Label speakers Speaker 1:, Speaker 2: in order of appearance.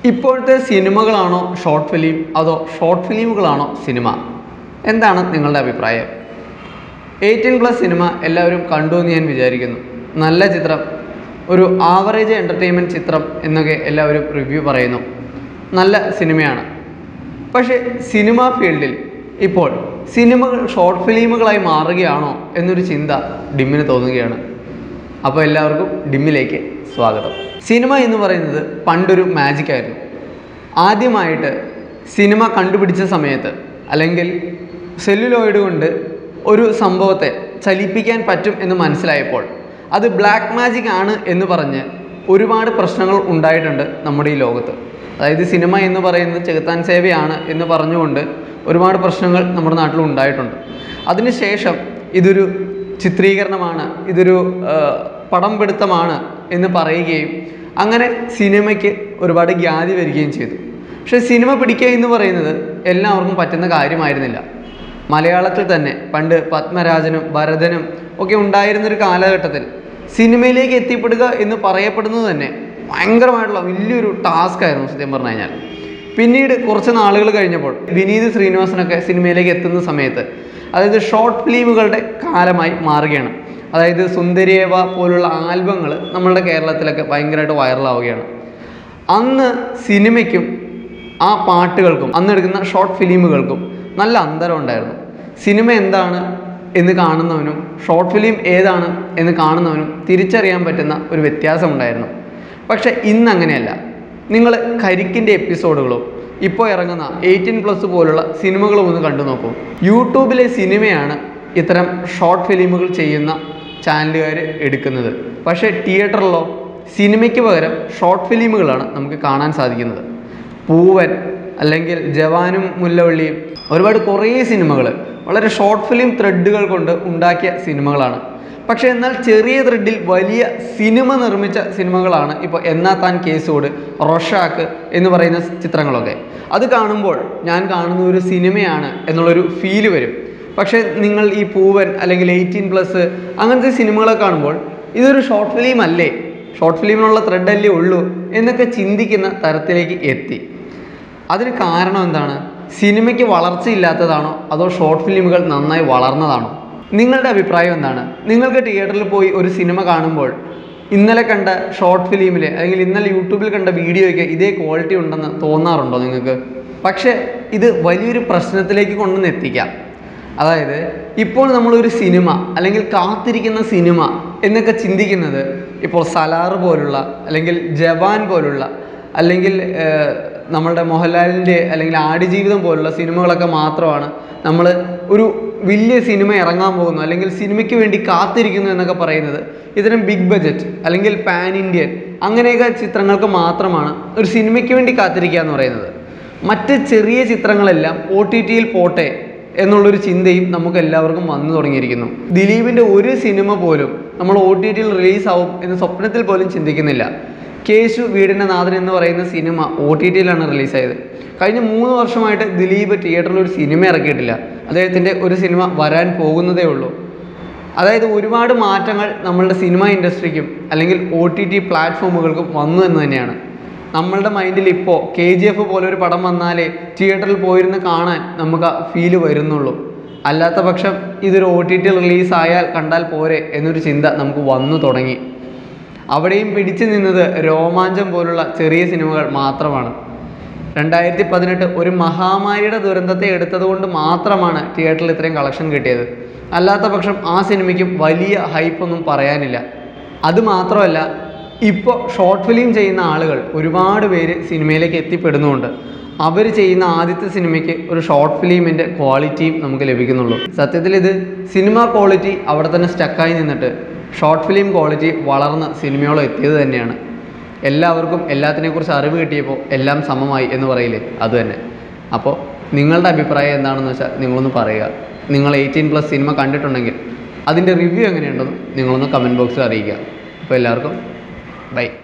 Speaker 1: ഇപ്പോഴത്തെ സിനിമകളാണോ short film അതോ ഷോർട്ട് ഫിലിമുകളാണോ സിനിമ എന്താണ് നിങ്ങളുടെ അഭിപ്രായം എയ്റ്റീൻ പ്ലസ് സിനിമ എല്ലാവരും കണ്ടു എന്ന് ഞാൻ വിചാരിക്കുന്നു നല്ല ചിത്രം ഒരു ആവറേജ് എൻ്റർടൈൻമെൻറ്റ് ചിത്രം എന്നൊക്കെ എല്ലാവരും റിവ്യൂ പറയുന്നു നല്ല സിനിമയാണ് പക്ഷേ സിനിമ ഫീൽഡിൽ ഇപ്പോൾ സിനിമകൾ ഷോർട്ട് ഫിലിമുകളായി മാറുകയാണോ എന്നൊരു ചിന്ത ഡിമ്മിന് തോന്നുകയാണ് അപ്പോൾ എല്ലാവർക്കും ഡിമ്മിലേക്ക് സ്വാഗതം സിനിമ എന്ന് പറയുന്നത് പണ്ടൊരു മാജിക് ആയിരുന്നു ആദ്യമായിട്ട് സിനിമ കണ്ടുപിടിച്ച സമയത്ത് അല്ലെങ്കിൽ സെല്ലുലോയിഡ് കൊണ്ട് ഒരു സംഭവത്തെ ചലിപ്പിക്കാൻ പറ്റും എന്ന് മനസ്സിലായപ്പോൾ അത് ബ്ലാക്ക് മാജിക് ആണ് എന്ന് പറഞ്ഞ് ഒരുപാട് പ്രശ്നങ്ങൾ ഉണ്ടായിട്ടുണ്ട് നമ്മുടെ ഈ ലോകത്ത് അതായത് സിനിമ എന്ന് പറയുന്നത് ചെകുത്താൻ സേവയാണ് എന്ന് പറഞ്ഞുകൊണ്ട് ഒരുപാട് പ്രശ്നങ്ങൾ നമ്മുടെ നാട്ടിൽ ഉണ്ടായിട്ടുണ്ട് അതിനുശേഷം ഇതൊരു ചിത്രീകരണമാണ് ഇതൊരു ആ, പടം പിടുത്തമാണ് എന്ന് പറയുകയും അങ്ങനെ സിനിമയ്ക്ക് ഒരുപാട് ഖ്യാതി വരികയും ചെയ്തു പക്ഷേ സിനിമ പിടിക്കുക എന്ന് പറയുന്നത് എല്ലാവർക്കും പറ്റുന്ന കാര്യമായിരുന്നില്ല മലയാളത്തിൽ തന്നെ പണ്ട് പത്മരാജനും ഭരതനും ഒക്കെ ഉണ്ടായിരുന്നൊരു കാലഘട്ടത്തിൽ സിനിമയിലേക്ക് എത്തിപ്പെടുക എന്ന് പറയപ്പെടുന്നത് തന്നെ ഭയങ്കരമായിട്ടുള്ള വലിയൊരു ടാസ്ക് ആയിരുന്നു സത്യം പറഞ്ഞു കഴിഞ്ഞാൽ പിന്നീട് കുറച്ച് നാളുകൾ കഴിഞ്ഞപ്പോൾ വിനീത് ശ്രീനിവാസനൊക്കെ സിനിമയിലേക്ക് എത്തുന്ന സമയത്ത് അതായത് ഷോർട്ട് ഫിലിമുകളുടെ കാലമായി മാറുകയാണ് അതായത് സുന്ദരിയേവ പോലുള്ള ആൽബങ്ങൾ നമ്മളുടെ കേരളത്തിലൊക്കെ ഭയങ്കരമായിട്ട് വൈറലാവുകയാണ് അന്ന് സിനിമയ്ക്കും ആ പാട്ടുകൾക്കും അന്ന് എടുക്കുന്ന ഷോർട്ട് ഫിലിമുകൾക്കും നല്ല അന്തരം ഉണ്ടായിരുന്നു സിനിമ എന്താണ് എന്ന് കാണുന്നവനും ഷോർട്ട് ഫിലിം ഏതാണ് എന്ന് കാണുന്നവനും തിരിച്ചറിയാൻ പറ്റുന്ന ഒരു വ്യത്യാസം ഉണ്ടായിരുന്നു പക്ഷേ ഇന്ന് അങ്ങനെയല്ല നിങ്ങൾ കരിക്കിൻ്റെ എപ്പിസോഡുകളോ ഇപ്പോൾ ഇറങ്ങുന്ന എയ്റ്റീൻ പ്ലസ് പോലുള്ള സിനിമകളും ഒന്ന് കണ്ടു നോക്കൂ യൂട്യൂബിലെ സിനിമയാണ് ഇത്തരം ഷോർട്ട് ഫിലിമുകൾ ചെയ്യുന്ന ചാനലുകാർ എടുക്കുന്നത് പക്ഷേ തിയേറ്ററിലോ സിനിമയ്ക്ക് പകരം ഷോർട്ട് ഫിലിമുകളാണ് നമുക്ക് കാണാൻ സാധിക്കുന്നത് പൂവൻ അല്ലെങ്കിൽ ജവാനും മുല്ലവള്ളിയും ഒരുപാട് കുറേ സിനിമകൾ വളരെ ഷോർട്ട് ഫിലിം ത്രെഡുകൾ കൊണ്ട് ഉണ്ടാക്കിയ സിനിമകളാണ് പക്ഷേ എന്നാൽ ചെറിയ ത്രെഡിൽ വലിയ സിനിമ നിർമ്മിച്ച സിനിമകളാണ് ഇപ്പോൾ എന്നാ താൻ കേസോട് റൊഷാക്ക് എന്ന് പറയുന്ന ചിത്രങ്ങളൊക്കെ അത് കാണുമ്പോൾ ഞാൻ കാണുന്ന ഒരു സിനിമയാണ് എന്നുള്ളൊരു ഫീല് വരും പക്ഷേ നിങ്ങൾ ഈ പൂവൻ അല്ലെങ്കിൽ എയ്റ്റീൻ പ്ലസ് അങ്ങനത്തെ സിനിമകളൊക്കെ കാണുമ്പോൾ ഇതൊരു ഷോർട്ട് ഫിലിം അല്ലേ ഷോർട്ട് ഫിലിമിനുള്ള ത്രെഡല്ലേ ഉള്ളൂ എന്നൊക്കെ ചിന്തിക്കുന്ന തരത്തിലേക്ക് എത്തി അതിന് കാരണം എന്താണ് സിനിമയ്ക്ക് വളർച്ചയില്ലാത്തതാണോ അതോ ഷോർട്ട് ഫിലിമുകൾ നന്നായി വളർന്നതാണോ നിങ്ങളുടെ അഭിപ്രായം എന്താണ് നിങ്ങൾക്ക് തിയേറ്ററിൽ പോയി ഒരു സിനിമ കാണുമ്പോൾ ഇന്നലെ കണ്ട ഷോർട്ട് ഫിലിമിലെ അല്ലെങ്കിൽ ഇന്നലെ യൂട്യൂബിൽ കണ്ട വീഡിയോയ്ക്ക് ഇതേ ക്വാളിറ്റി ഉണ്ടെന്ന് തോന്നാറുണ്ടോ നിങ്ങൾക്ക് പക്ഷേ ഇത് വലിയൊരു പ്രശ്നത്തിലേക്ക് കൊണ്ടുവന്ന് എത്തിക്കാം അതായത് ഇപ്പോൾ നമ്മളൊരു സിനിമ അല്ലെങ്കിൽ കാത്തിരിക്കുന്ന സിനിമ എന്നൊക്കെ ചിന്തിക്കുന്നത് ഇപ്പോൾ സലാർ പോലുള്ള അല്ലെങ്കിൽ ജവാൻ പോലുള്ള അല്ലെങ്കിൽ ഏഹ്, നമ്മളുടെ മോഹൻലാലിൻ്റെ അല്ലെങ്കിൽ ആടുജീവിതം പോലുള്ള സിനിമകളൊക്കെ മാത്രമാണ് നമ്മൾ ഒരു വലിയ സിനിമ ഇറങ്ങാൻ പോകുന്നു അല്ലെങ്കിൽ സിനിമയ്ക്ക് വേണ്ടി കാത്തിരിക്കുന്നു എന്നൊക്കെ പറയുന്നത് ഇത്തരം ബിഗ് ബജറ്റ് അല്ലെങ്കിൽ പാൻ ഇന്ത്യൻ അങ്ങനെയൊക്കെ ചിത്രങ്ങൾക്ക് മാത്രമാണ് ഒരു സിനിമയ്ക്ക് വേണ്ടി കാത്തിരിക്കുക എന്ന് പറയുന്നത് മറ്റ് ചെറിയ ചിത്രങ്ങളെല്ലാം ഒ ടി ടിയിൽ പോട്ടെ എന്നുള്ളൊരു ചിന്തയും നമുക്ക് എല്ലാവർക്കും വന്നു തുടങ്ങിയിരിക്കുന്നു ദിലീപിൻ്റെ ഒരു സിനിമ പോലും നമ്മൾ ഒ ടി ടിയിൽ റിലീസാവും എന്ന് സ്വപ്നത്തിൽ പോലും ചിന്തിക്കുന്നില്ല കേശു വീടിൻ്റെ നാഥൻ എന്ന് പറയുന്ന സിനിമ ഒ ടി ടിയിലാണ് റിലീസായത് കഴിഞ്ഞ മൂന്ന് വർഷമായിട്ട് ദിലീപ് തിയേറ്ററിൽ ഒരു സിനിമ ഇറക്കിയിട്ടില്ല അദ്ദേഹത്തിൻ്റെ ഒരു സിനിമ വരാൻ പോകുന്നതേ ഉള്ളൂ അതായത് ഒരുപാട് മാറ്റങ്ങൾ നമ്മളുടെ സിനിമ ഇൻഡസ്ട്രിക്കും അല്ലെങ്കിൽ ഒ ടി ടി പ്ലാറ്റ്ഫോമുകൾക്കും വന്നു എന്ന് തന്നെയാണ് നമ്മളുടെ മൈൻഡിൽ ഇപ്പോൾ കെ ജി എഫ് പോലെ ഒരു പടം വന്നാലേ തിയേറ്ററിൽ പോയിരുന്ന് കാണാൻ നമുക്ക് ആ ഫീല് വരുന്നുള്ളൂ അല്ലാത്ത പക്ഷം ഇതൊരു ഒ ടി ടി റിലീസ് ആയാൽ കണ്ടാൽ പോരെ എന്നൊരു ചിന്ത നമുക്ക് വന്നു തുടങ്ങി അവിടെയും പിടിച്ചു നിന്നത് രോമാഞ്ചം പോലുള്ള ചെറിയ സിനിമകൾ മാത്രമാണ് രണ്ടായിരത്തി പതിനെട്ട് ഒരു മഹാമാരിയുടെ ദുരന്തത്തെ എടുത്തതുകൊണ്ട് മാത്രമാണ് തിയേറ്ററിൽ ഇത്രയും കളക്ഷൻ കിട്ടിയത് അല്ലാത്ത പക്ഷം ആ സിനിമയ്ക്കും വലിയ ഹൈപ്പൊന്നും പറയാനില്ല അത് മാത്രമല്ല ഇപ്പോൾ ഷോർട്ട് ഫിലിം ചെയ്യുന്ന ആളുകൾ ഒരുപാട് പേര് സിനിമയിലേക്ക് എത്തിപ്പെടുന്നുണ്ട് അവർ ചെയ്യുന്ന ആദ്യത്തെ സിനിമയ്ക്ക് ഒരു ഷോർട്ട് ഫിലിമിൻ്റെ ക്വാളിറ്റിയും നമുക്ക് ലഭിക്കുന്നുള്ളൂ സത്യത്തിൽ ഇത് സിനിമ ക്വാളിറ്റി അവിടെ തന്നെ സ്റ്റക്കായി നിന്നിട്ട് ഷോർട്ട് ഫിലിം ക്വാളിറ്റി വളർന്ന് സിനിമയോളം എത്തിയത് തന്നെയാണ് എല്ലാവർക്കും എല്ലാത്തിനെക്കുറിച്ച് അറിവ് കിട്ടിയപ്പോൾ എല്ലാം സമമായി എന്ന് പറയില്ലേ അത് തന്നെ അപ്പോൾ നിങ്ങളുടെ അഭിപ്രായം എന്താണെന്ന് വെച്ചാൽ നിങ്ങളൊന്ന് പറയുക നിങ്ങൾ എയ്റ്റീൻ പ്ലസ് സിനിമ കണ്ടിട്ടുണ്ടെങ്കിൽ അതിൻ്റെ റിവ്യൂ എങ്ങനെയുണ്ടെന്ന് നിങ്ങളൊന്ന് കമൻറ്റ് ബോക്സിൽ അറിയിക്കുക അപ്പോൾ എല്ലാവർക്കും ബൈ